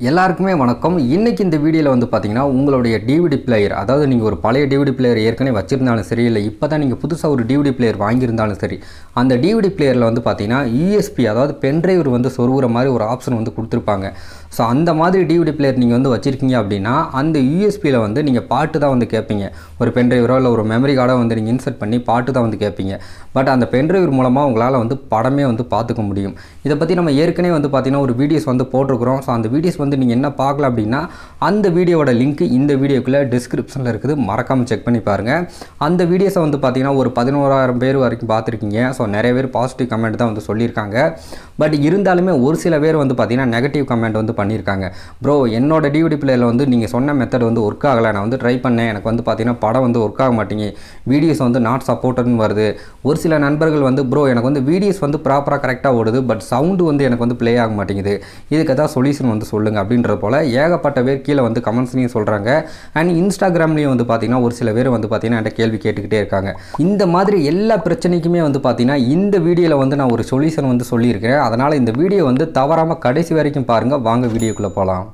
எல்லாருக்குமே வணக்கம் இன்னைக்கு இந்த வீடியோவில் வந்து பார்த்தீங்கன்னா உங்களுடைய டிவிடி பிளேயர் அதாவது நீங்கள் ஒரு பழைய டிவிடி பிளேயர் ஏற்கனவே வச்சிருந்தாலும் சரி இல்லை இப்போ தான் நீங்கள் புதுசாக ஒரு டிவிடி பிளேயர் வாங்கியிருந்தாலும் சரி அந்த டிவிடி பிளேயரில் வந்து பார்த்தீங்கன்னா யூஎஸ்பி அதாவது பென்ட்ரைவர் வந்து சொருகிற மாதிரி ஒரு ஆப்ஷன் வந்து கொடுத்துருப்பாங்க ஸோ அந்த மாதிரி டிவிடி பிளேயர் நீங்கள் வந்து வச்சுருக்கீங்க அப்படின்னா அந்த யூஎஸ்பியில் வந்து நீங்கள் பாட்டு தான் வந்து கேட்பீங்க ஒரு பென்ட்ரைவரோ இல்லை ஒரு மெமரி கார்டோ வந்து நீங்கள் இன்சர்ட் பண்ணி பாட்டு தான் வந்து கேட்பீங்க பட் அந்த பென்ட்ரைவர் மூலமாக உங்களால் வந்து படமே வந்து பார்த்துக்க முடியும் இதை பற்றி நம்ம ஏற்கனவே வந்து பார்த்தீங்கன்னா ஒரு வீடியோஸ் வந்து போட்டிருக்கிறோம் ஸோ அந்த வீடியோஸ் வந்து நீங்கள் என்ன பார்க்கல அப்படின்னா அந்த வீடியோவோட லிங்க் இந்த வீடியோக்குள்ளே டிஸ்கிரிப்ஷனில் இருக்குது மறக்காமல் செக் பண்ணி பாருங்கள் அந்த வீடியோஸை வந்து பார்த்தீங்கன்னா ஒரு பதினோராயிரம் பேர் வரைக்கும் பார்த்துருக்கீங்க ஸோ நிறைய பேர் பாசிட்டிவ் கமெண்ட் தான் வந்து சொல்லியிருக்காங்க பட் இருந்தாலுமே ஒரு சில பேர் வந்து பார்த்தீங்கன்னா நெகட்டிவ் கமெண்ட் வந்து பண்ணியிருக்காங்க ப்ரோ என்னோட டிவிடி பிளேயரில் வந்து நீங்கள் சொன்ன மெத்தட் வந்து ஒர்க் ஆகலை நான் வந்து ட்ரை பண்ணேன் எனக்கு வந்து பார்த்தீங்கன்னா படம் வந்து ஒர்க் ஆக மாட்டேங்க வீடியோஸ் வந்து நாட் சப்போர்ட்டட்னு வருது ஒரு சில நண்பர்கள் வந்து ப்ரோ எனக்கு வந்து வீடியோஸ் வந்து ப்ராப்பராக கரெக்டாக ஓடுது பட் சவுண்டு வந்து எனக்கு வந்து ப்ளே ஆக மாட்டேங்குது இதுக்கு ஏதாவது சொல்யூஷன் வந்து சொல்லுங்கள் அப்படின்றது போல் ஏகப்பட்ட பேர் கீழே வந்து கமெண்ட்ஸ்லையும் சொல்கிறாங்க அண்ட் இன்ஸ்டாகிராம்லேயும் வந்து பார்த்தீங்கன்னா ஒரு சில பேர் வந்து பார்த்தீங்கன்னா என்கிட்ட கேள்வி கேட்டுக்கிட்டே இருக்காங்க இந்த மாதிரி எல்லா பிரச்சனைக்குமே வந்து பார்த்தீங்கன்னா இந்த வீடியோவில் வந்து நான் ஒரு சொல்யூஷன் வந்து சொல்லியிருக்கிறேன் அதனால் இந்த வீடியோ வந்து தவறாமல் கடைசி வரைக்கும் பாருங்கள் வாங்க வீடியோக்குள்ளே போகலாம்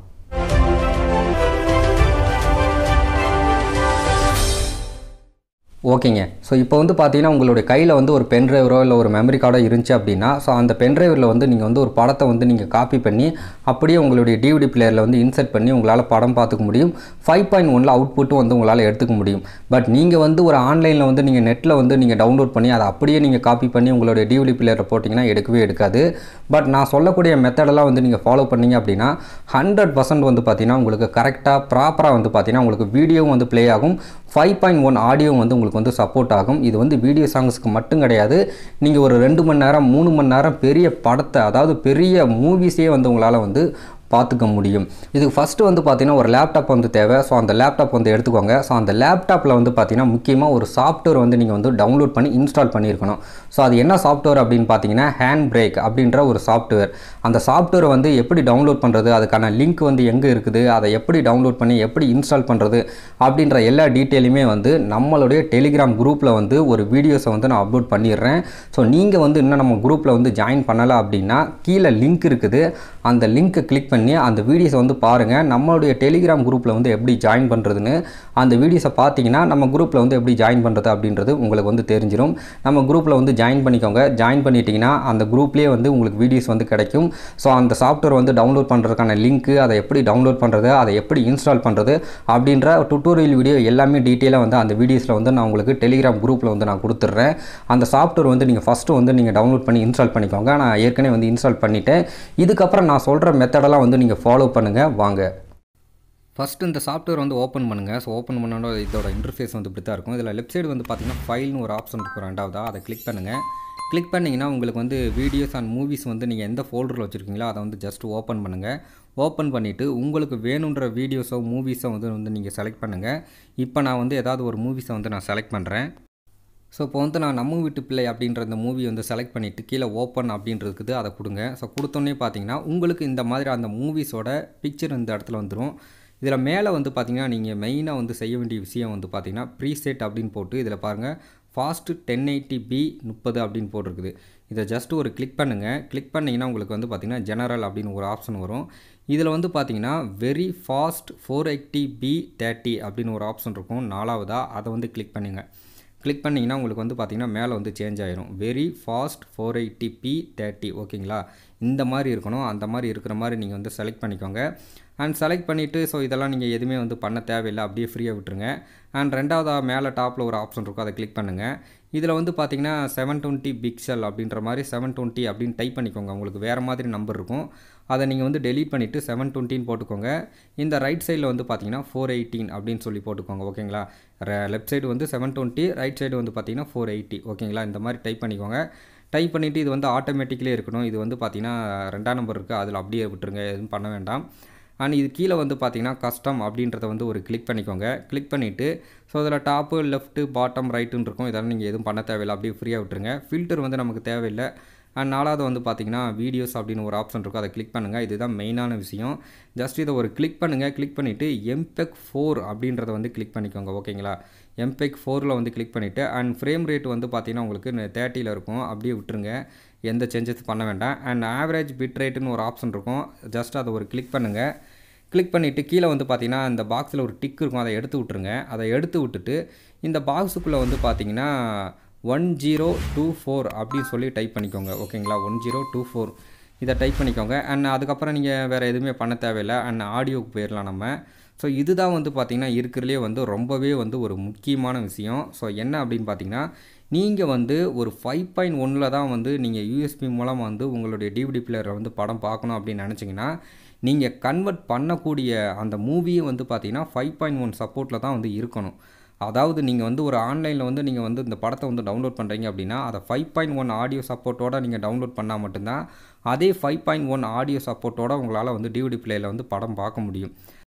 ஓகேங்க ஸோ இப்போ வந்து பார்த்தீங்கன்னா உங்களுடைய கையில் வந்து ஒரு பென் டிரைவரோ இல்லை ஒரு மெமரி கார்டோ இருந்துச்சு அப்படின்னா ஸோ அந்த பென் டிரைவரில் வந்து நீங்கள் வந்து ஒரு படத்தை வந்து நீங்கள் காப்பி பண்ணி அப்படியே உங்களுடைய டிவிடி பிளேயரில் வந்து இன்சர்ட் பண்ணி உங்களால் படம் பார்த்துக்க முடியும் ஃபைவ் பாயிண்ட் ஒனில் அவுட்புட்டும் வந்து உங்களால் எடுத்துக்க முடியும் பட் நீங்கள் வந்து ஒரு ஆன்லைனில் வந்து நீங்கள் நெட்டில் வந்து நீங்கள் டவுன்லோட் பண்ணி அதை அப்படியே நீங்கள் காப்பி பண்ணி உங்களுடைய டிவிடி பிளேயரில் போட்டிங்கன்னா எடுக்கவே எடுக்காது பட் நான் சொல்லக்கூடிய மெத்தடெல்லாம் வந்து நீங்கள் ஃபாலோ பண்ணீங்க அப்படின்னா ஹண்ட்ரட் பர்சன்ட் வந்து பார்த்தீங்கன்னா உங்களுக்கு கரெக்டாக ப்ராப்பராக வந்து பார்த்தீங்கன்னா உங்களுக்கு வீடியோவும் வந்து ப்ளே ஆகும் ஃபைவ் பாயிண்ட் ஒன் ஆடியோவும் வந்து உங்களுக்கு வந்து சப்போர்ட் ஆகும் இது வந்து வீடியோ சாங்ஸ்க்கு மட்டும் கிடையாது நீங்கள் ஒரு ரெண்டு மணி நேரம் மூணு மணி நேரம் பெரிய படத்தை அதாவது பெரிய மூவிஸே வந்து உங்களால் வந்து பார்த்துக்க முடியும் இதுக்கு ஃபஸ்ட்டு வந்து பார்த்தீங்கன்னா ஒரு லேப்டாப் வந்து தேவை ஸோ அந்த லேப்டாப் வந்து எடுத்துக்கோங்க ஸோ அந்த லேப்டாப்பில் வந்து பார்த்தீங்கன்னா முக்கியமாக ஒரு சாஃப்ட்வேர் வந்து நீங்கள் வந்து டவுன்லோட் பண்ணி இன்ஸ்டால் பண்ணியிருக்கணும் ஸோ அது என்ன சாஃப்ட்வேர் அப்படின்னு பார்த்தீங்கன்னா ஹேண்ட் பிரேக் அப்படின்ற ஒரு சாஃப்ட்வேர் அந்த சாஃப்ட்வேர் வந்து எப்படி டவுன்லோட் பண்ணுறது அதுக்கான லிங்க் வந்து எங்கே இருக்குது அதை எப்படி டவுன்லோட் பண்ணி எப்படி இன்ஸ்டால் பண்ணுறது அப்படின்ற எல்லா டீட்டெயிலுமே வந்து நம்மளுடைய டெலிகிராம் குரூப்பில் வந்து ஒரு வீடியோஸை வந்து நான் அப்லோட் பண்ணிடுறேன் ஸோ நீங்கள் வந்து இன்னும் நம்ம குரூப்பில் வந்து ஜாயின் பண்ணலை அப்படின்னா கீழே லிங்க் இருக்குது அந்த லிங்க்கை கிளிக் பண்ணி அந்த வீடியோஸை வந்து பாருங்கள் நம்மளுடைய டெலிகிராம் குரூப்பில் வந்து எப்படி ஜாயின் பண்ணுறதுன்னு அந்த வீடியோஸை பார்த்தீங்கன்னா நம்ம குரூப்பில் வந்து எப்படி ஜாயின் பண்ணுறது அப்படின்றது உங்களுக்கு வந்து தெரிஞ்சிடும் நம்ம குரூப்பில் வந்து ஜாயின் பண்ணிக்கோங்க ஜாயின் பண்ணிட்டீங்கன்னா அந்த குரூப்லேயே வந்து உங்களுக்கு வீடியோஸ் வந்து கிடைக்கும் ஸோ அந்த சாஃப்ட்வேர் வந்து டவுன்லோட் பண்ணுறதுக்கான லிங்க்கு அதை எப்படி டவுன்லோட் பண்ணுறது அதை எப்படி இன்ஸ்டால் பண்ணுறது அப்படின்ற டுட்டோரியல் வீடியோ எல்லாமே டீட்டெயிலாக வந்து அந்த வீடியோஸில் வந்து நான் உங்களுக்கு டெலிகிராம் குரூப்பில் வந்து நான் கொடுத்துட்றேன் அந்த சாஃப்ட்வேர் வந்து நீங்கள் ஃபஸ்ட்டு வந்து நீங்கள் டவுன்லோட் பண்ணி இன்ஸ்டால் பண்ணிக்கோங்க நான் ஏற்கனவே வந்து இன்ஸ்டால் பண்ணிவிட்டேன் இதுக்கப்புறம் நான் சொல்கிற மெத்தடெல்லாம் வந்து நீங்கள் ஃபாலோ பண்ணுங்கள் வாங்க ஃபஸ்ட்டு இந்த சாஃப்ட்வேர் வந்து ஓப்பன் பண்ணுங்கள் ஸோ ஓப்பன் பண்ணோட இதோட இன்டர்ஃபேஸ் வந்து இப்படி தான் இருக்கும் இதில் லெஃப்ட் சைடு வந்து பார்த்தீங்கன்னா ஃபைல்னு ஒரு ஆப்ஷன் இருக்கும் ரெண்டாவதாக அதை கிளிக் பண்ணுங்கள் கிளிக் பண்ணிங்கன்னா உங்களுக்கு வந்து வீடியோஸ் அண்ட் மூவிஸ் வந்து நீங்கள் எந்த ஃபோல்டரில் வச்சுருக்கீங்களோ அதை வந்து ஜஸ்ட் ஓப்பன் பண்ணுங்கள் ஓப்பன் பண்ணிவிட்டு உங்களுக்கு வேணுன்ற வீடியோஸோ மூவிஸோ வந்து வந்து நீங்கள் செலக்ட் பண்ணுங்கள் இப்போ நான் வந்து ஏதாவது ஒரு மூவிஸை வந்து நான் செலக்ட் பண்ணுறேன் ஸோ இப்போ வந்து நான் நம்ம வீட்டு பிள்ளை அப்படின்ற இந்த மூவி வந்து செலக்ட் பண்ணிவிட்டு கீழே ஓப்பன் அப்படின்றதுக்கு அதை கொடுங்க ஸோ கொடுத்தோன்னே பார்த்தீங்கன்னா உங்களுக்கு இந்த மாதிரி அந்த மூவிஸோட பிக்சர் இந்த இடத்துல வந்துடும் இதில் மேலே வந்து பார்த்தீங்கன்னா நீங்கள் மெயினாக வந்து செய்ய வேண்டிய விஷயம் வந்து பார்த்தீங்கன்னா ப்ரீசெட் அப்படின்னு போட்டு இதில் பாருங்கள் ஃபாஸ்ட்டு டென் எயிட்டி பி முப்பது அப்படின்னு போட்டிருக்குது இதை ஜஸ்ட் ஒரு கிளிக் பண்ணுங்கள் கிளிக் பண்ணிங்கன்னா உங்களுக்கு வந்து பார்த்திங்கன்னா ஜெனரல் அப்படின்னு ஒரு ஆப்ஷன் வரும் இதில் வந்து பார்த்தீங்கன்னா very fast four eighty p thirty அப்படின்னு ஒரு ஆப்ஷன் இருக்கும் நாலாவதாக அதை வந்து கிளிக் பண்ணுங்கள் கிளிக் பண்ணிங்கன்னா உங்களுக்கு வந்து பார்த்திங்கன்னா மேலே வந்து சேஞ்ச் ஆயிரும் very fast four eighty p thirty ஓகேங்களா இந்த மாதிரி இருக்கணும் அந்த மாதிரி இருக்கிற மாதிரி நீங்கள் வந்து செலக்ட் பண்ணிக்கோங்க அண்ட் செலக்ட் பண்ணிவிட்டு ஸோ இதெல்லாம் நீங்கள் எதுவுமே வந்து பண்ண தேவையில்லை அப்படியே ஃப்ரீயாக விட்டுருங்க அண்ட் ரெண்டாவதாக மேலே டாப்பில் ஒரு ஆப்ஷன் இருக்கும் அதை கிளிக் பண்ணுங்கள் இதில் வந்து பார்த்தீங்கன்னா செவன் டுவெண்ட்டி பிக்சல் அப்படின்ற மாதிரி செவன் டுவெண்ட்டி அப்படின்னு டைப் பண்ணிக்கோங்க உங்களுக்கு வேறு மாதிரி நம்பர் இருக்கும் அதை நீங்கள் வந்து டெலீட் பண்ணிவிட்டு செவன் டுவெண்ட்டின்னு போட்டுக்கோங்க இந்த ரைட் சைடில் வந்து பார்த்தீங்கன்னா ஃபோர் எயிட்டீன் அப்படின்னு சொல்லி போட்டுக்கோங்க ஓகேங்களா லெஃப்ட் சைடு வந்து செவன் டுவெண்ட்டி ரைட் சைடு வந்து பார்த்தீங்கன்னா ஃபோர் எயிட்டி ஓகேங்களா இந்த மாதிரி டைப் பண்ணிக்கோங்க டைப் பண்ணிவிட்டு இது வந்து ஆட்டோமேட்டிக்கலே இருக்கணும் இது வந்து பார்த்தீங்கன்னா ரெண்டாம் நம்பர் இருக்குது அதில் அப்படியே விட்டுருங்க எதுவும் பண்ண வேண்டாம் அண்ட் இது கீழே வந்து பார்த்தீங்கன்னா கஸ்டம் அப்படின்றத வந்து ஒரு கிளிக் பண்ணிக்கோங்க கிளிக் பண்ணிவிட்டு ஸோ அதில் டாப்பு லெஃப்ட்டு பாட்டம் ரைட்டுன்னு இருக்கும் இதெல்லாம் நீங்கள் எதுவும் பண்ண தேவையில்லை அப்படியே ஃப்ரீயாக விட்டுருங்க ஃபில்டர் வந்து நமக்கு தேவையில்லை அண்ட் நாலாவது வந்து பார்த்தீங்கன்னா வீடியோஸ் அப்படின்னு ஒரு ஆப்ஷன் இருக்கும் அதை கிளிக் பண்ணுங்கள் இதுதான் மெயினான விஷயம் ஜஸ்ட் இதை ஒரு கிளிக் பண்ணுங்கள் கிளிக் பண்ணிவிட்டு எம்பெக் ஃபோர் அப்படின்றத வந்து கிளிக் பண்ணிக்கோங்க ஓகேங்களா எம்பெக் ஃபோரில் வந்து கிளிக் பண்ணிவிட்டு அண்ட் ஃப்ரேம் ரேட் வந்து பார்த்தீங்கன்னா உங்களுக்கு தேர்ட்டியில் இருக்கும் அப்படியே விட்டுருங்க எந்த சேஞ்சஸ் பண்ண வேண்டாம் அண்ட் ஆவரேஜ் பிட் ரேட்டுன்னு ஒரு ஆப்ஷன் இருக்கும் ஜஸ்ட் அதை ஒரு கிளிக் பண்ணுங்கள் கிளிக் பண்ணிவிட்டு கீழே வந்து பார்த்தீங்கன்னா இந்த பாக்ஸில் ஒரு டிக் இருக்கும் அதை எடுத்து விட்ருங்க அதை எடுத்து விட்டுட்டு இந்த பாக்ஸுக்குள்ளே வந்து பார்த்தீங்கன்னா ஒன் ஜீரோ டூ ஃபோர் அப்படின்னு சொல்லி டைப் பண்ணிக்கோங்க ஓகேங்களா ஒன் ஜீரோ டூ ஃபோர் இதை டைப் பண்ணிக்கோங்க அண்ட் அதுக்கப்புறம் நீங்கள் வேறு எதுவுமே பண்ண தேவையில்லை அண்ட் ஆடியோக்கு போயிடலாம் நம்ம ஸோ இதுதான் வந்து பார்த்திங்கன்னா இருக்கிறதுலே வந்து ரொம்பவே வந்து ஒரு முக்கியமான விஷயம் ஸோ என்ன அப்படின்னு பார்த்தீங்கன்னா நீங்கள் வந்து ஒரு ஃபைவ் பாயிண்ட் ஒனில் தான் வந்து நீங்கள் யூஎஸ்பி மூலமாக வந்து உங்களுடைய டிவிடி பிளேயரை வந்து படம் பார்க்கணும் அப்படின்னு நினச்சிங்கன்னா நீங்கள் கன்வெர்ட் பண்ணக்கூடிய அந்த மூவியும் வந்து பார்த்தீங்கன்னா ஃபைவ் பாயிண்ட் ஒன் சப்போர்ட்டில் தான் வந்து இருக்கணும் அதாவது நீங்கள் வந்து ஒரு ஆன்லைனில் வந்து நீங்கள் வந்து இந்த படத்தை வந்து டவுன்லோட் பண்ணுறீங்க அப்படின்னா அதை ஃபைவ் பாயிண்ட் ஒன் ஆடியோ சப்போர்ட்டோட நீங்கள் டவுன்லோட் பண்ணால் மட்டும்தான் அதே ஃபைவ் பாயிண்ட் ஒன் ஆடியோ சப்போர்ட்டோட உங்களால் வந்து டிவிடி பிளேயில் வந்து படம் பார்க்க முடியும்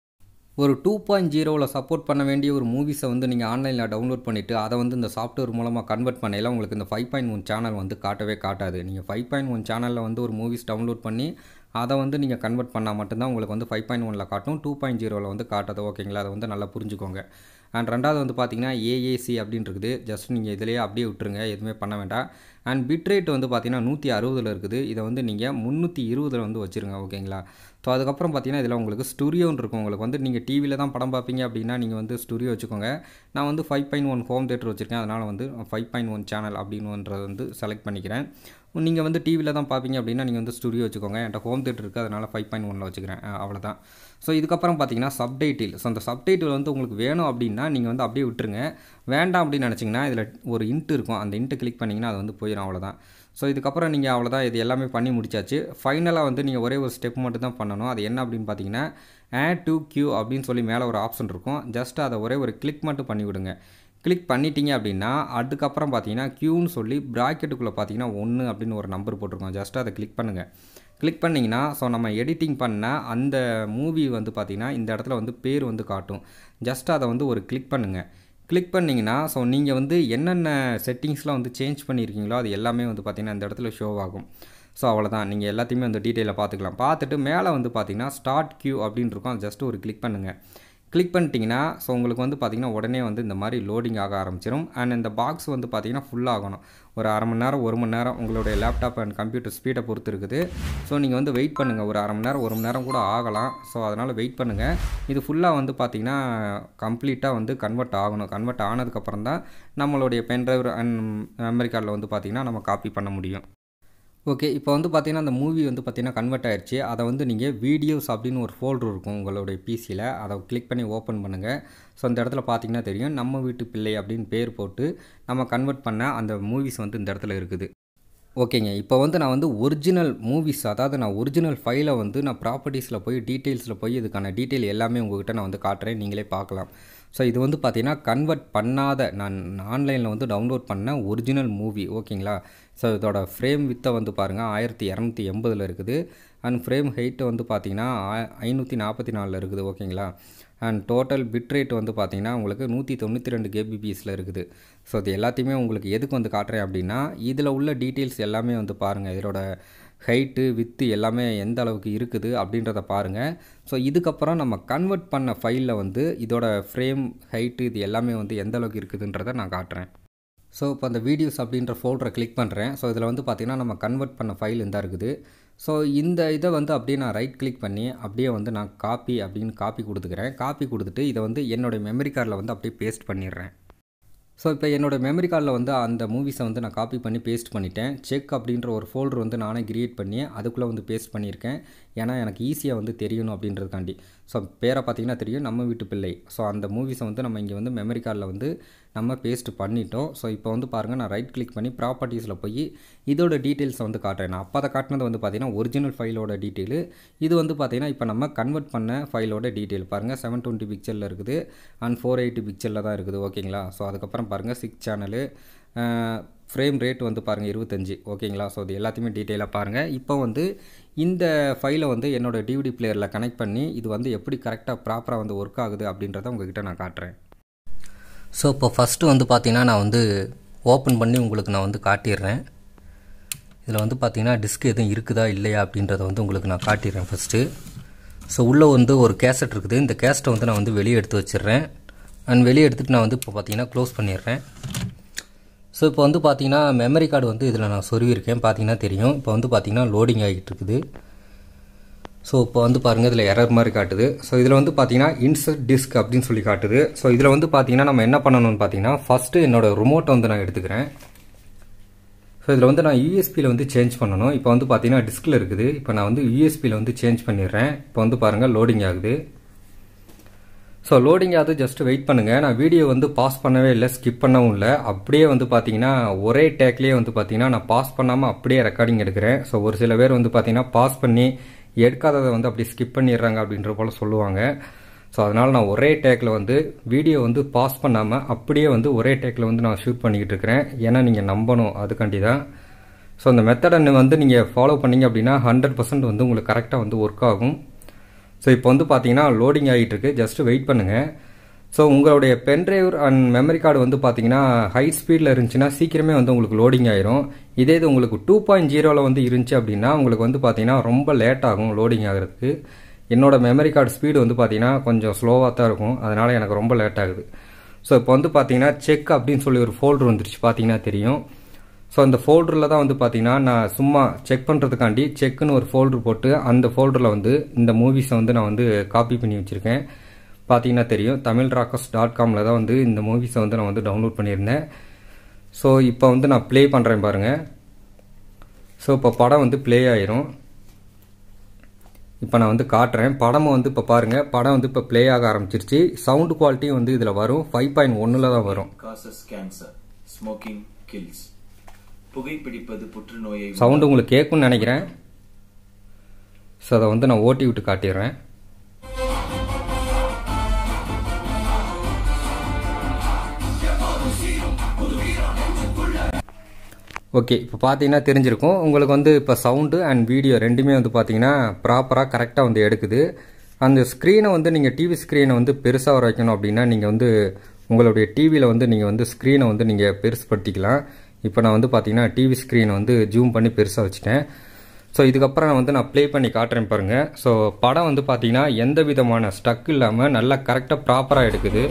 ஒரு டூ பாயிண்ட் ஜீரோவில் சப்போர்ட் பண்ண வேண்டிய ஒரு மூவிஸை வந்து நீங்கள் ஆன்லைனில் டவுன்லோட் பண்ணிவிட்டு அதை வந்து இந்த சாஃப்ட்வேர் மூலமாக கன்வெர்ட் பண்ணையில் உங்களுக்கு இந்த ஃபைவ் பாயிண்ட் ஒன் சேனல் வந்து காட்டவே காட்டாது நீங்கள் ஃபைவ் பாயிண்ட் ஒன் சேனலில் வந்து ஒரு மூவிஸ் டவுன்லோட் பண்ணி அதை வந்து நீங்கள் கன்வெர்ட் பண்ணால் மட்டும்தான் உங்களுக்கு வந்து ஃபைவ் பாயிண்ட் ஒனில் காட்டும் டூ பாயிண்ட் ஜீரோவில் வந்து காட்டாது ஓகேங்களா அதை வந்து நல்லா புரிஞ்சுக்கோங்க அண்ட் ரெண்டாவது வந்து பார்த்தீங்கன்னா ஏஏசி அப்படின்னு இருக்குது ஜஸ்ட் நீங்கள் இதிலேயே அப்படியே விட்டுருங்க எதுவுமே பண்ண வேண்டாம் அண்ட் பிட் ரேட் வந்து பார்த்தீங்கன்னா நூற்றி அறுபதில் இருக்குது இதை வந்து நீங்கள் முந்நூற்றி இருபதில் வந்து வச்சுருங்க ஓகேங்களா ஸோ அதுக்கப்புறம் பார்த்தீங்கன்னா இதில் உங்களுக்கு ஸ்டுடியோன்னு இருக்கும் உங்களுக்கு வந்து நீங்கள் டிவியில் தான் படம் பார்ப்பீங்க அப்படின்னா நீங்கள் வந்து ஸ்டுடியோ வச்சுக்கோங்க நான் வந்து five point one home theatre வச்சுருக்கேன் அதனால் வந்து ஃபைவ் பாயிண்ட் ஒன் சேனல் அப்படின்னுன்றதை வந்து செலக்ட் பண்ணிக்கிறேன் நீங்கள் வந்து டிவியில் தான் பார்ப்பீங்க அப்படின்னா நீங்கள் வந்து ஸ்டுடியோ வச்சுக்கோங்க என்கிட்ட ஹோம் தேட்டர் இருக்குது அதனால் ஃபைவ் பாயிண்ட் ஒனில் வச்சுக்கிறேன் அவ்வளோதான் ஸோ இதுக்கப்புறம் பார்த்தீங்கன்னா சப்டைட்டில் ஸோ அந்த சப்டைட்டில் வந்து உங்களுக்கு வேணும் அப்படின்னா நீங்கள் வந்து அப்படியே விட்டுருங்க வேண்டாம் அப்படின்னு நினச்சிங்கன்னா இதில் ஒரு இன்ட்டு இருக்கும் அந்த இன்ட்டு கிளிக் பண்ணிங்கன்னா அது வந்து போயிடும் அவ்வளோதான் ஸோ இதுக்கப்புறம் நீங்கள் அவ்வளோதான் இது எல்லாமே பண்ணி முடிச்சாச்சு ஃபைனலாக வந்து நீங்கள் ஒரே ஒரு ஸ்டெப் மட்டும் தான் பண்ணணும் அது என்ன அப்படின்னு பார்த்தீங்கன்னா ஆட் டு கியூ அப்படின்னு சொல்லி மேலே ஒரு ஆப்ஷன் இருக்கும் ஜஸ்ட் அதை ஒரே ஒரு கிளிக் மட்டும் பண்ணி விடுங்க கிளிக் பண்ணிட்டீங்க அப்படின்னா அதுக்கப்புறம் பார்த்தீங்கன்னா க்யூன்னு சொல்லி ப்ராக்கெட்டுக்குள்ளே பார்த்தீங்கன்னா ஒன்று அப்படின்னு ஒரு நம்பர் போட்டிருக்கோம் ஜஸ்ட் அதை கிளிக் பண்ணுங்கள் கிளிக் பண்ணிங்கன்னா ஸோ நம்ம எடிட்டிங் பண்ண அந்த மூவி வந்து பார்த்திங்கன்னா இந்த இடத்துல வந்து பேர் வந்து காட்டும் ஜஸ்ட் அதை வந்து ஒரு கிளிக் பண்ணுங்கள் கிளிக் பண்ணிங்கன்னா ஸோ நீங்கள் வந்து என்னென்ன செட்டிங்ஸ்லாம் வந்து சேஞ்ச் பண்ணியிருக்கீங்களோ அது எல்லாமே வந்து பார்த்திங்கன்னா இந்த இடத்துல ஷோ ஆகும் ஸோ அவ்வளோதான் நீங்கள் எல்லாத்தையுமே வந்து டீட்டெயிலாக பார்த்துக்கலாம் பார்த்துட்டு மேலே வந்து பார்த்தீங்கன்னா ஸ்டார்ட் கியூ அப்படின்னு இருக்கும் ஜஸ்ட் ஒரு கிளிக் பண்ணுங்கள் கிளிக் பண்ணிட்டீங்கன்னா ஸோ உங்களுக்கு வந்து பார்த்திங்கன்னா உடனே வந்து இந்த மாதிரி லோடிங் ஆக ஆரம்பிச்சிடும் அண்ட் இந்த பாக்ஸ் வந்து பார்த்திங்கன்னா ஃபுல் ஆகணும் ஒரு அரை மணி நேரம் ஒரு மணி நேரம் உங்களுடைய லேப்டாப் அண்ட் கம்ப்யூட்டர் ஸ்பீடை பொறுத்து இருக்குது ஸோ நீங்கள் வந்து வெயிட் பண்ணுங்கள் ஒரு அரை மணி நேரம் ஒரு மணி நேரம் கூட ஆகலாம் ஸோ அதனால் வெயிட் பண்ணுங்கள் இது ஃபுல்லாக வந்து பார்த்திங்கன்னா கம்ப்ளீட்டாக வந்து கன்வெர்ட் ஆகணும் கன்வெர்ட் ஆனதுக்கப்புறம் தான் நம்மளுடைய பென்ட்ரைவ் அண்ட் மெமரி கார்டில் வந்து பார்த்திங்கன்னா நம்ம காப்பி பண்ண முடியும் ஓகே இப்போ வந்து பார்த்தீங்கன்னா அந்த மூவி வந்து பார்த்தீங்கன்னா கன்வெர்ட் ஆயிடுச்சு அதை வந்து நீங்கள் வீடியோஸ் அப்படின்னு ஒரு ஃபோல்டர் இருக்கும் உங்களுடைய பிசியில் அதை கிளிக் பண்ணி ஓப்பன் பண்ணுங்கள் ஸோ அந்த இடத்துல பார்த்தீங்கன்னா தெரியும் நம்ம வீட்டு பிள்ளை அப்படின்னு பேர் போட்டு நம்ம கன்வெர்ட் பண்ண அந்த மூவிஸ் வந்து இந்த இடத்துல இருக்குது ஓகேங்க இப்போ வந்து நான் வந்து ஒரிஜினல் மூவிஸ் அதாவது நான் ஒரிஜினல் ஃபைலை வந்து நான் ப்ராப்பர்ட்டிஸில் போய் டீட்டெயில்ஸில் போய் இதுக்கான டீட்டெயில் எல்லாமே உங்கள்கிட்ட நான் வந்து காட்டுறேன் நீங்களே பார்க்கலாம் ஸோ இது வந்து பார்த்தீங்கன்னா கன்வெர்ட் பண்ணாத நான் ஆன்லைனில் வந்து டவுன்லோட் பண்ண ஒரிஜினல் மூவி ஓகேங்களா ஸோ இதோட ஃப்ரேம் வித்தை வந்து பாருங்கள் ஆயிரத்தி இரநூத்தி எண்பதில் இருக்குது அண்ட் ஃப்ரேம் ஹைட்டு வந்து பார்த்தீங்கன்னா ஐநூற்றி நாற்பத்தி நாலில் இருக்குது ஓகேங்களா அண்ட் டோட்டல் பிட் ரேட் வந்து பார்த்தீங்கன்னா உங்களுக்கு நூற்றி தொண்ணூற்றி ரெண்டு கேபிபிஎஸில் இருக்குது ஸோ இது எல்லாத்தையுமே உங்களுக்கு எதுக்கு வந்து காட்டுறேன் அப்படின்னா இதில் உள்ள டீட்டெயில்ஸ் எல்லாமே வந்து பாருங்கள் இதோட ஹைட்டு வித்து எல்லாமே எந்த அளவுக்கு இருக்குது அப்படின்றத பாருங்கள் ஸோ இதுக்கப்புறம் நம்ம கன்வெர்ட் பண்ண ஃபைலில் வந்து இதோட ஃப்ரேம் ஹைட்டு இது எல்லாமே வந்து எந்த அளவுக்கு இருக்குதுன்றதை நான் காட்டுறேன் ஸோ இப்போ அந்த வீடியோஸ் அப்படின்ற ஃபோல்டரை கிளிக் பண்ணுறேன் ஸோ இதில் வந்து பார்த்திங்கன்னா நம்ம கன்வெர்ட் பண்ண ஃபைல் இந்த இருக்குது ஸோ இந்த இதை வந்து அப்படியே நான் ரைட் கிளிக் பண்ணி அப்படியே வந்து நான் காப்பி அப்படின்னு காப்பி கொடுத்துக்கிறேன் காப்பி கொடுத்துட்டு இதை வந்து என்னோடய மெமரி கார்டில் வந்து அப்படியே பேஸ்ட் பண்ணிடுறேன் ஸோ இப்போ என்னோடய மெமரி கார்டில் வந்து அந்த மூவிஸை வந்து நான் காப்பி பண்ணி பேஸ்ட் பண்ணிட்டேன் செக் அப்படின்ற ஒரு ஃபோல்டர் வந்து நானே கிரியேட் பண்ணி அதுக்குள்ளே வந்து பேஸ்ட் பண்ணியிருக்கேன் ஏன்னா எனக்கு ஈஸியாக வந்து தெரியணும் அப்படின்றதுக்காண்டி ஸோ பேரை பார்த்தீங்கன்னா தெரியும் நம்ம வீட்டு பிள்ளை ஸோ அந்த மூவிஸை வந்து நம்ம இங்கே வந்து மெமரி கார்டில் வந்து நம்ம பேஸ்ட் பண்ணிட்டோம் ஸோ இப்போ வந்து பாருங்கள் நான் ரைட் கிளிக் பண்ணி ப்ராப்பர்ட்டிஸில் போய் இதோட டீட்டெயில்ஸை வந்து காட்டுறேன் நான் அப்போ அதை காட்டினது வந்து பார்த்தீங்கன்னா ஒரிஜினல் ஃபைலோட டீட்டெயில் இது வந்து பார்த்தீங்கன்னா இப்போ நம்ம கன்வெர்ட் பண்ண ஃபைலோட டீட்டெயில் பாருங்கள் செவன் டுவெண்ட்டி பிக்சரில் இருக்குது அண்ட் ஃபோர் எயிட்டி பிக்சரில் தான் இருக்குது ஓகேங்களா ஸோ அதுக்கப்புறம் பாருங்கள் சிக்ஸ் சேனலு ஃப்ரேம் ரேட் வந்து பாருங்கள் இருபத்தஞ்சி ஓகேங்களா ஸோ இது எல்லாத்தையுமே டீட்டெயிலாக பாருங்கள் இப்போ வந்து இந்த ஃபைலை வந்து என்னோடய டிவிடி பிளேயரில் கனெக்ட் பண்ணி இது வந்து எப்படி கரெக்டாக ப்ராப்பராக வந்து ஒர்க் ஆகுது அப்படின்றத உங்ககிட்ட நான் காட்டுறேன் ஸோ இப்போ ஃபஸ்ட்டு வந்து பார்த்தீங்கன்னா நான் வந்து ஓப்பன் பண்ணி உங்களுக்கு நான் வந்து காட்டிடுறேன் இதில் வந்து பார்த்தீங்கன்னா டிஸ்க் எதுவும் இருக்குதா இல்லையா அப்படின்றத வந்து உங்களுக்கு நான் காட்டிடுறேன் ஃபஸ்ட்டு ஸோ உள்ளே வந்து ஒரு கேசட் இருக்குது இந்த கேசட்டை வந்து நான் வந்து வெளியே எடுத்து வச்சிடுறேன் அண்ட் வெளியே எடுத்துகிட்டு நான் வந்து இப்போ பார்த்தீங்கன்னா க்ளோஸ் பண்ணிடுறேன் ஸோ இப்போ வந்து பார்த்தீங்கன்னா மெமரி கார்டு வந்து இதில் நான் சொருவிருக்கேன் பார்த்தீங்கன்னா தெரியும் இப்போ வந்து பார்த்தீங்கன்னா லோடிங் ஆகிட்டு இருக்குது ஸோ இப்போ வந்து பாருங்கள் இதில் எரர் மாதிரி காட்டுது ஸோ இதில் வந்து பார்த்தீங்கன்னா இன்சர்ட் டிஸ்க் அப்படின்னு சொல்லி காட்டுது ஸோ இதில் வந்து பார்த்தீங்கன்னா நம்ம என்ன பண்ணணும்னு பார்த்தீங்கன்னா ஃபஸ்ட்டு என்னோட ரிமோட்டை வந்து நான் எடுத்துக்கிறேன் ஸோ இதில் வந்து நான் யூஎஸ்பியில் வந்து சேஞ்ச் பண்ணணும் இப்போ வந்து பார்த்தீங்கன்னா டிஸ்கில் இருக்குது இப்போ நான் வந்து யூஎஸ்பியில் வந்து சேஞ்ச் பண்ணிடுறேன் இப்போ வந்து பாருங்கள் லோடிங் ஆகுது ஸோ லோடிங் ஆகுது ஜஸ்ட் வெயிட் பண்ணுங்கள் நான் வீடியோ வந்து பாஸ் பண்ணவே இல்லை ஸ்கிப் பண்ணவும் இல்லை அப்படியே வந்து பார்த்தீங்கன்னா ஒரே டேக்லேயே வந்து பார்த்தீங்கன்னா நான் பாஸ் பண்ணாமல் அப்படியே ரெக்கார்டிங் எடுக்கிறேன் ஸோ ஒரு சில பேர் வந்து பார்த்தீங்கன்னா பாஸ் பண்ணி எடுக்காததை வந்து அப்படி ஸ்கிப் பண்ணிடுறாங்க அப்படின்ற போல் சொல்லுவாங்க ஸோ அதனால் நான் ஒரே டேக்கில் வந்து வீடியோ வந்து பாஸ் பண்ணாமல் அப்படியே வந்து ஒரே டேக்கில் வந்து நான் ஷூட் பண்ணிக்கிட்டு இருக்கிறேன் ஏன்னா நீங்கள் நம்பணும் அதுக்காண்டி தான் ஸோ அந்த மெத்தடை வந்து நீங்கள் ஃபாலோ பண்ணீங்க அப்படின்னா ஹண்ட்ரட் பர்சன்ட் வந்து உங்களுக்கு கரெக்டாக வந்து ஒர்க் ஆகும் ஸோ இப்போ வந்து பார்த்தீங்கன்னா லோடிங் ஆகிட்டு இருக்கு ஜஸ்ட் வெயிட் பண்ணுங்கள் ஸோ உங்களுடைய பென்ட்ரைவ் அண்ட் மெமரி கார்டு வந்து பார்த்தீங்கன்னா ஹை ஸ்பீடில் இருந்துச்சுன்னா சீக்கிரமே வந்து உங்களுக்கு லோடிங் ஆயிரும் இதே இது உங்களுக்கு டூ பாயிண்ட் ஜீரோவில் வந்து இருந்துச்சு அப்படின்னா உங்களுக்கு வந்து பார்த்தீங்கன்னா ரொம்ப லேட் ஆகும் லோடிங் ஆகிறதுக்கு என்னோட மெமரி கார்டு ஸ்பீடு வந்து பார்த்தீங்கன்னா கொஞ்சம் ஸ்லோவாக தான் இருக்கும் அதனால் எனக்கு ரொம்ப லேட் ஆகுது ஸோ இப்போ வந்து பார்த்தீங்கன்னா செக் அப்படின்னு சொல்லி ஒரு ஃபோல்டர் வந்துருச்சு பார்த்தீங்கன்னா தெரியும் ஸோ அந்த ஃபோல்டரில் தான் வந்து பார்த்தீங்கன்னா நான் சும்மா செக் பண்ணுறதுக்காண்டி செக்குன்னு ஒரு ஃபோல்டர் போட்டு அந்த ஃபோல்டரில் வந்து இந்த மூவிஸை வந்து நான் வந்து காப்பி பண்ணி வச்சுருக்கேன் பார்த்தீங்கன்னா தெரியும் தமிழ் ராக்கர்ஸ் டாட் காமில் தான் வந்து இந்த மூவிஸை வந்து நான் வந்து டவுன்லோட் பண்ணியிருந்தேன் ஸோ இப்போ வந்து நான் ப்ளே பண்ணுறேன் பாருங்கள் ஸோ இப்போ படம் வந்து ப்ளே ஆயிரும் இப்போ நான் வந்து காட்டுறேன் படமும் வந்து இப்போ பாருங்கள் படம் வந்து இப்போ ப்ளே ஆக ஆரம்பிச்சிருச்சு சவுண்டு குவாலிட்டியும் வந்து இதில் வரும் ஃபைவ் பாயிண்ட் ஒன்றில் தான் வரும் causes cancer. Smoking kills. புகைப்பிடிப்பது புற்றுநோயை சவுண்டு உங்களுக்கு கேட்கும்னு நினைக்கிறேன் ஸோ அதை வந்து நான் ஓட்டி விட்டு காட்டிடுறேன் ஓகே இப்போ பார்த்தீங்கன்னா தெரிஞ்சிருக்கும் உங்களுக்கு வந்து இப்போ சவுண்டு அண்ட் வீடியோ ரெண்டுமே வந்து பார்த்தீங்கன்னா ப்ராப்பராக கரெக்டாக வந்து எடுக்குது அந்த ஸ்க்ரீனை வந்து நீங்கள் டிவி ஸ்க்ரீனை வந்து பெருசாக வர வைக்கணும் அப்படின்னா நீங்கள் வந்து உங்களுடைய டிவியில் வந்து நீங்கள் வந்து ஸ்க்ரீனை வந்து நீங்கள் பெருசுப்படுத்திக்கலாம் இப்போ நான் வந்து பார்த்தீங்கன்னா டிவி ஸ்க்ரீனை வந்து ஜூம் பண்ணி பெருசாக வச்சுட்டேன் ஸோ இதுக்கப்புறம் நான் வந்து நான் ப்ளே பண்ணி காட்டுறேன் பாருங்கள் ஸோ படம் வந்து பார்த்தீங்கன்னா எந்த விதமான ஸ்டக் இல்லாமல் நல்லா கரெக்டாக ப்ராப்பராக எடுக்குது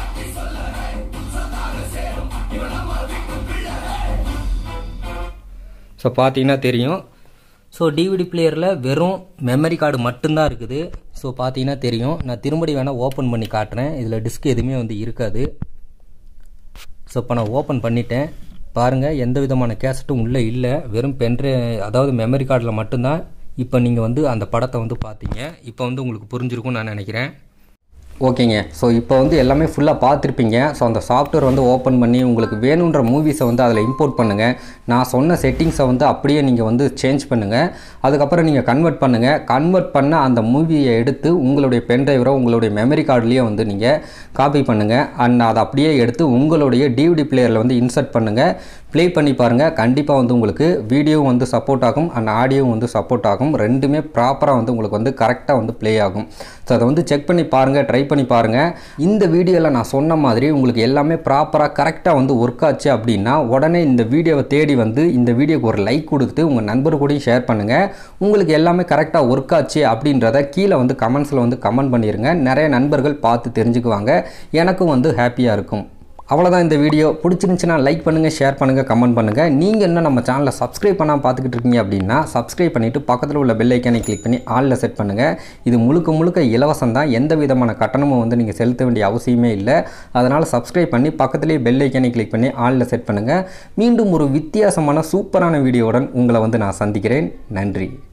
ஸோ பார்த்தீங்கன்னா தெரியும் ஸோ டிவிடி பிளேயரில் வெறும் மெமரி கார்டு மட்டும்தான் இருக்குது ஸோ பார்த்தீங்கன்னா தெரியும் நான் திரும்படி வேணால் ஓப்பன் பண்ணி காட்டுறேன் இதில் டிஸ்க் எதுவுமே வந்து இருக்காது ஸோ இப்போ நான் ஓப்பன் பண்ணிட்டேன் பாருங்கள் எந்த விதமான கேசட்டும் உள்ளே இல்லை வெறும் பென்ட்ரே அதாவது மெமரி கார்டில் மட்டும்தான் இப்போ நீங்கள் வந்து அந்த படத்தை வந்து பார்த்தீங்க இப்போ வந்து உங்களுக்கு புரிஞ்சிருக்கும்னு நான் நினைக்கிறேன் ஓகேங்க ஸோ இப்போ வந்து எல்லாமே ஃபுல்லாக பார்த்துருப்பீங்க ஸோ அந்த சாஃப்ட்வேர் வந்து ஓப்பன் பண்ணி உங்களுக்கு வேணுன்ற மூவிஸை வந்து அதில் இம்போர்ட் பண்ணுங்கள் நான் சொன்ன செட்டிங்ஸை வந்து அப்படியே நீங்கள் வந்து சேஞ்ச் பண்ணுங்கள் அதுக்கப்புறம் நீங்கள் கன்வெர்ட் பண்ணுங்கள் கன்வெர்ட் பண்ண அந்த மூவியை எடுத்து உங்களுடைய பென்ட்ரைவரோ உங்களுடைய மெமரி கார்டுலேயே வந்து நீங்கள் காப்பி பண்ணுங்கள் அண்ட் அதை அப்படியே எடுத்து உங்களுடைய டிவிடி பிளேயரில் வந்து இன்சர்ட் பண்ணுங்கள் ப்ளே பண்ணி பாருங்கள் கண்டிப்பாக வந்து உங்களுக்கு வீடியோவும் வந்து சப்போர்ட் ஆகும் அண்ட் ஆடியோவும் வந்து சப்போர்ட் ஆகும் ரெண்டுமே ப்ராப்பராக வந்து உங்களுக்கு வந்து கரெக்டாக வந்து ப்ளே ஆகும் ஸோ அதை வந்து செக் பண்ணி பாருங்கள் ட்ரை பண்ணி பாருங்கள் இந்த வீடியோவில் நான் சொன்ன மாதிரி உங்களுக்கு எல்லாமே ப்ராப்பராக கரெக்டாக வந்து ஒர்க் ஆச்சு அப்படின்னா உடனே இந்த வீடியோவை தேடி வந்து இந்த வீடியோக்கு ஒரு லைக் கொடுத்து உங்கள் நண்பர் கூடயும் ஷேர் பண்ணுங்கள் உங்களுக்கு எல்லாமே கரெக்டாக ஒர்க் ஆச்சு அப்படின்றத கீழே வந்து கமெண்ட்ஸில் வந்து கமெண்ட் பண்ணிடுங்க நிறைய நண்பர்கள் பார்த்து தெரிஞ்சுக்குவாங்க எனக்கும் வந்து ஹாப்பியாக இருக்கும் அவ்வளோதான் இந்த வீடியோ பிடிச்சிருந்துச்சுன்னா லைக் பண்ணுங்கள் ஷேர் பண்ணுங்கள் கமெண்ட் பண்ணுங்கள் நீங்கள் இன்னும் நம்ம சேனலை சப்ஸ்கிரைப் பண்ணாமல் பார்த்துக்கிட்டு இருக்கீங்க அப்படின்னா சப்ஸ்கிரைப் பண்ணிவிட்டு பக்கத்தில் உள்ள பெல் ஐக்கானை கிளிக் பண்ணி ஆளில் செட் பண்ணுங்கள் இது முழுக்க முழுக்க இலவசம் தான் எந்த விதமான கட்டணமும் வந்து நீங்கள் செலுத்த வேண்டிய அவசியமே இல்லை அதனால் சப்ஸ்கிரைப் பண்ணி பக்கத்துலேயே பெல் ஐக்கானை கிளிக் பண்ணி ஆளில் செட் பண்ணுங்கள் மீண்டும் ஒரு வித்தியாசமான சூப்பரான வீடியோவுடன் உங்களை வந்து நான் சந்திக்கிறேன் நன்றி